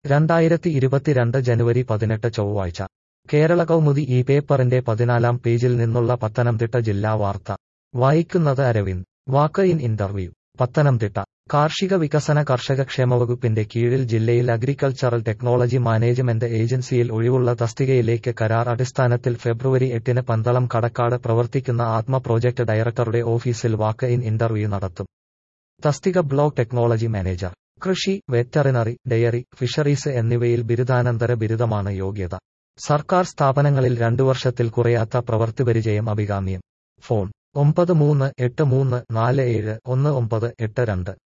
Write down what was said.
രണ്ടായിരത്തി ഇരുപത്തിരണ്ട് ജനുവരി പതിനെട്ട് ചൊവ്വാഴ്ച കേരള കൗമുദി ഈ പേപ്പറിന്റെ പതിനാലാം പേജിൽ നിന്നുള്ള പത്തനംതിട്ട ജില്ലാ വാർത്ത വായിക്കുന്നത് Aravind walk in interview Pathanamthitta കാർഷിക വികസന കർഷക ക്ഷേമവകുപ്പിന്റെ കീഴിൽ ജില്ലയിൽ അഗ്രികൾച്ചറൽ ടെക്നോളജി മാനേജ്മെന്റ് ഏജൻസിയിൽ ഒഴിവുള്ള തസ്തികയിലേക്ക് കരാർ അടിസ്ഥാനത്തിൽ ഫെബ്രുവരി എട്ടിന് പന്തളം കടക്കാട് പ്രവർത്തിക്കുന്ന ആത്മ പ്രോജക്ട് ഡയറക്ടറുടെ ഓഫീസിൽ വാക്ക് ഇൻ ഇന്റർവ്യൂ നടത്തും തസ്തിക ബ്ലോക്ക് ടെക്നോളജി മാനേജർ കൃഷി വെറ്ററിനറി ഡയറി ഫിഷറീസ് എന്നിവയിൽ ബിരുദാനന്തര ബിരുദമാണ് യോഗ്യത സർക്കാർ സ്ഥാപനങ്ങളിൽ രണ്ടു വർഷത്തിൽ കുറയാത്ത പ്രവൃത്തിപരിചയം അഭികാമ്യം ഫോൺ ഒമ്പത് മൂന്ന് എട്ട് മൂന്ന് നാല് ഏഴ് ഒന്ന് ഒമ്പത് എട്ട് രണ്ട്